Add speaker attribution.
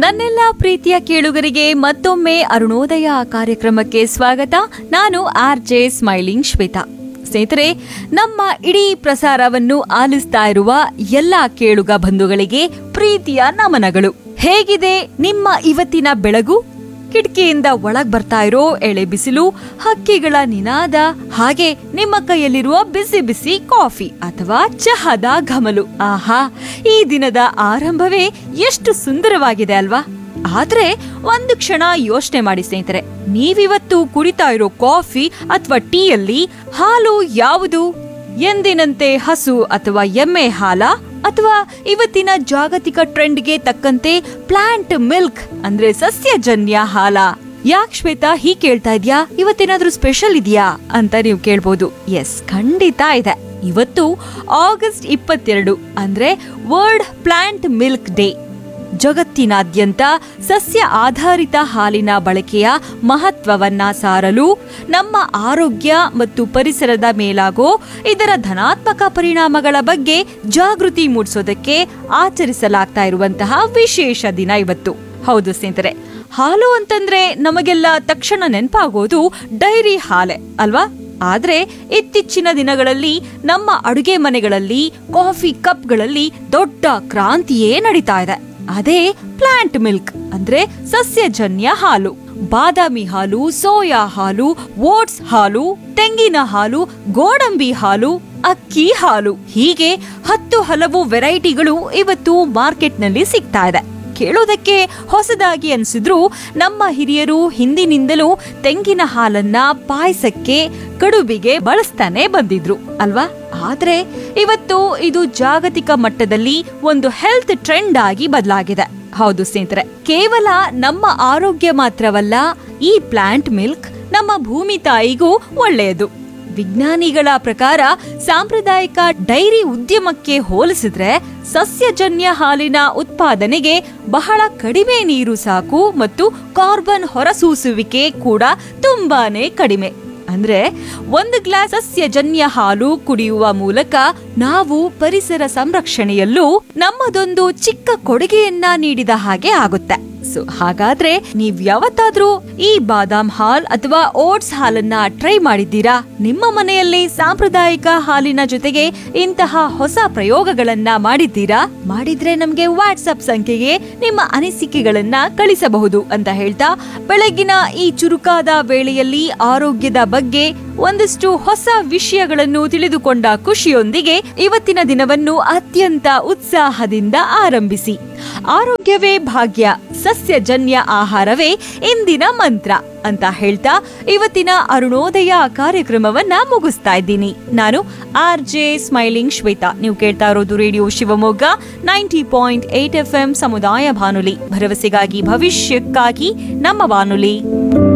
Speaker 1: ನನ್ನೆಲ್ಲ ಪ್ರೀತಿಯ ಕೇಳುಗರಿಗೆ ಮತ್ತೊಮ್ಮೆ ಅರುಣೋದಯ ಕಾರ್ಯಕ್ರಮಕ್ಕೆ ಸ್ವಾಗತ ನಾನು ಆರ್ ಜೆ ಸ್ಮೈಲಿಂಗ್ ಶ್ವೇತಾ ಸ್ನೇಹಿತರೆ ನಮ್ಮ ಇಡೀ ಪ್ರಸಾರವನ್ನು ಆಲಿಸ್ತಾ ಇರುವ ಎಲ್ಲ ಕೇಳುಗ ಬಂಧುಗಳಿಗೆ ಪ್ರೀತಿಯ ನಮನಗಳು ಹೇಗಿದೆ ನಿಮ್ಮ ಇವತ್ತಿನ ಬೆಳಗು ಕಿಟಕಿಯಿಂದ ಒಳಗ್ ಬರ್ತಾ ಇರೋ ಎಳೆ ಬಿಸಿಲು ಹಕ್ಕಿಗಳ ನಿನಾದ ಹಾಗೆ ನಿಮ್ಮ ಕೈಯಲ್ಲಿರುವ ಬಿಸಿ ಬಿಸಿ ಕಾಫಿ ಅಥವಾ ಚಹದ ಘಮಲು ಆಹಾ ಈ ದಿನದ ಆರಂಭವೇ ಎಷ್ಟು ಸುಂದರವಾಗಿದೆ ಅಲ್ವಾ ಆದ್ರೆ ಒಂದು ಕ್ಷಣ ಯೋಚನೆ ಮಾಡಿ ಸ್ನೇಹಿತರೆ ನೀವಿವತ್ತು ಕುಡಿತಾ ಇರೋ ಕಾಫಿ ಅಥವಾ ಟೀಯಲ್ಲಿ ಹಾಲು ಯಾವುದು ಎಂದಿನಂತೆ ಹಸು ಅಥವಾ ಎಮ್ಮೆ ಹಾಲ ಅಥವಾ ಇವತ್ತಿನ ಜಾಗತಿಕ ಟ್ರೆಂಡ್ಗೆ ತಕ್ಕಂತೆ ಪ್ಲಾಂಟ್ ಮಿಲ್ಕ್ ಅಂದ್ರೆ ಸಸ್ಯಜನ್ಯ ಹಾಲ ಯಾಕ್ ಶ್ವೇತಾ ಹೀಗ್ ಕೇಳ್ತಾ ಇದ್ಯಾ ಇವತ್ತೇನಾದ್ರೂ ಸ್ಪೆಷಲ್ ಇದೆಯಾ ಅಂತ ನೀವು ಕೇಳ್ಬೋದು ಎಸ್ ಖಂಡಿತ ಇದೆ ಇವತ್ತು ಆಗಸ್ಟ್ ಇಪ್ಪತ್ತೆರಡು ಅಂದ್ರೆ ವರ್ಲ್ಡ್ ಪ್ಲಾಂಟ್ ಮಿಲ್ಕ್ ಡೇ ಜಗತ್ತಿನಾದ್ಯಂತ ಸಸ್ಯ ಆಧಾರಿತ ಹಾಲಿನ ಬಳಕೆಯ ಮಹತ್ವವನ್ನ ಸಾರಲು ನಮ್ಮ ಆರೋಗ್ಯ ಮತ್ತು ಪರಿಸರದ ಮೇಲಾಗೋ ಇದರ ಧನಾತ್ಮಕ ಪರಿಣಾಮಗಳ ಬಗ್ಗೆ ಜಾಗೃತಿ ಮೂಡಿಸೋದಕ್ಕೆ ಆಚರಿಸಲಾಗ್ತಾ ಇರುವಂತಹ ವಿಶೇಷ ದಿನ ಇವತ್ತು ಹೌದು ಸ್ನೇಹಿತರೆ ಹಾಲು ಅಂತಂದ್ರೆ ನಮಗೆಲ್ಲ ತಕ್ಷಣ ನೆನಪಾಗೋದು ಡೈರಿ ಹಾಲೆ ಅಲ್ವಾ ಆದ್ರೆ ಇತ್ತೀಚಿನ ದಿನಗಳಲ್ಲಿ ನಮ್ಮ ಅಡುಗೆ ಮನೆಗಳಲ್ಲಿ ಕಾಫಿ ಕಪ್ಗಳಲ್ಲಿ ದೊಡ್ಡ ಕ್ರಾಂತಿಯೇ ನಡೀತಾ ಇದೆ ಅದೇ ಪ್ಲಾಂಟ್ ಮಿಲ್ಕ್ ಅಂದ್ರೆ ಸಸ್ಯಜನ್ಯ ಹಾಲು ಬಾದಾಮಿ ಹಾಲು ಸೋಯಾ ಹಾಲು ಓಟ್ಸ್ ಹಾಲು ತೆಂಗಿನ ಹಾಲು ಗೋಡಂಬಿ ಹಾಲು ಅಕ್ಕಿ ಹಾಲು ಹೀಗೆ ಹತ್ತು ಹಲವು ವೆರೈಟಿಗಳು ಇವತ್ತು ಮಾರ್ಕೆಟ್ನಲ್ಲಿ ಸಿಗ್ತಾ ಇದೆ ಕೇಳೋದಕ್ಕೆ ಹೊಸದಾಗಿ ಅನ್ಸಿದ್ರು ನಮ್ಮ ಹಿರಿಯರು ಹಿಂದಿನಿಂದಲೂ ತೆಂಗಿನ ಹಾಲನ್ನ ಪಾಯಸಕ್ಕೆ ಕಡುಬಿಗೆ ಬಳಸ್ತಾನೆ ಬಂದಿದ್ರು ಅಲ್ವಾ ಆದ್ರೆ ಇವತ್ತು ಇದು ಜಾಗತಿಕ ಮಟ್ಟದಲ್ಲಿ ಒಂದು ಹೆಲ್ತ್ ಟ್ರೆಂಡ್ ಆಗಿ ಬದಲಾಗಿದೆ ಹೌದು ಸ್ನೇಹಿತರೆ ಕೇವಲ ನಮ್ಮ ಆರೋಗ್ಯ ಮಾತ್ರವಲ್ಲ ಈ ಪ್ಲಾಂಟ್ ಮಿಲ್ಕ್ ನಮ್ಮ ಭೂಮಿ ತಾಯಿಗೂ ಒಳ್ಳೆಯದು ವಿಜ್ಞಾನಿಗಳ ಪ್ರಕಾರ ಸಾಂಪ್ರದಾಯಿಕ ಡೈರಿ ಉದ್ಯಮಕ್ಕೆ ಹೋಲಿಸಿದ್ರೆ ಸಸ್ಯಜನ್ಯ ಹಾಲಿನ ಉತ್ಪಾದನೆಗೆ ಬಹಳ ಕಡಿಮೆ ನೀರು ಸಾಕು ಮತ್ತು ಕಾರ್ಬನ್ ಹೊರಸೂಸುವಿಕೆ ಕೂಡ ತುಂಬಾನೇ ಕಡಿಮೆ ಅಂದ್ರೆ ಒಂದು ಗ್ಲಾಸ್ ಸಸ್ಯಜನ್ಯ ಹಾಲು ಕುಡಿಯುವ ಮೂಲಕ ನಾವು ಪರಿಸರ ಸಂರಕ್ಷಣೆಯಲ್ಲೂ ನಮ್ಮದೊಂದು ಚಿಕ್ಕ ಕೊಡುಗೆಯನ್ನ ನೀಡಿದ ಹಾಗೆ ಆಗುತ್ತೆ ಸೊ ಹಾಗಾದ್ರೆ ನೀವ್ ಯಾವತ್ತಾದ್ರೂ ಈ ಬಾದಾಮ್ ಹಾಲ್ ಅಥವಾ ಓಟ್ಸ್ ಹಾಲನ್ನ ಟ್ರೈ ಮಾಡಿದ್ದೀರಾ ನಿಮ್ಮ ಮನೆಯಲ್ಲಿ ಸಾಂಪ್ರದಾಯಿಕ ಹಾಲಿನ ಜೊತೆಗೆ ಇಂತಹ ಹೊಸ ಪ್ರಯೋಗಗಳನ್ನ ಮಾಡಿದ್ದೀರಾ ಮಾಡಿದ್ರೆ ನಮ್ಗೆ ವಾಟ್ಸ್ಆಪ್ ಸಂಖ್ಯೆಗೆ ನಿಮ್ಮ ಅನಿಸಿಕೆಗಳನ್ನ ಕಳಿಸಬಹುದು ಅಂತ ಹೇಳ್ತಾ ಬೆಳಗ್ಗಿನ ಈ ಚುರುಕಾದ ವೇಳೆಯಲ್ಲಿ ಆರೋಗ್ಯದ ಬಗ್ಗೆ ಒಂದಿಷ್ಟು ಹೊಸ ವಿಷಯಗಳನ್ನು ತಿಳಿದುಕೊಂಡ ಖುಷಿಯೊಂದಿಗೆ ಇವತ್ತಿನ ದಿನವನ್ನು ಅತ್ಯಂತ ಉತ್ಸಾಹದಿಂದ ಆರಂಭಿಸಿ ಆರೋಗ್ಯವೇ ಭಾಗ್ಯ ಸಸ್ಯಜನ್ಯ ಆಹಾರವೇ ಇಂದಿನ ಮಂತ್ರ ಅಂತ ಹೇಳ್ತಾ ಇವತ್ತಿನ ಅರುಣೋದಯ ಕಾರ್ಯಕ್ರಮವನ್ನ ಮುಗಿಸ್ತಾ ಇದ್ದೀನಿ ನಾನು ಆರ್ ಜೆ ಸ್ಮೈಲಿಂಗ್ ಶ್ವೇತಾ ನೀವು ಕೇಳ್ತಾ ಇರೋದು radio Shivamogga ninety point eight F M ಸಮುದಾಯ ಬಾನುಲಿ ಭರವಸೆಗಾಗಿ ಭವಿಷ್ಯಕ್ಕಾಗಿ ನಮ್ಮ ಬಾನುಲಿ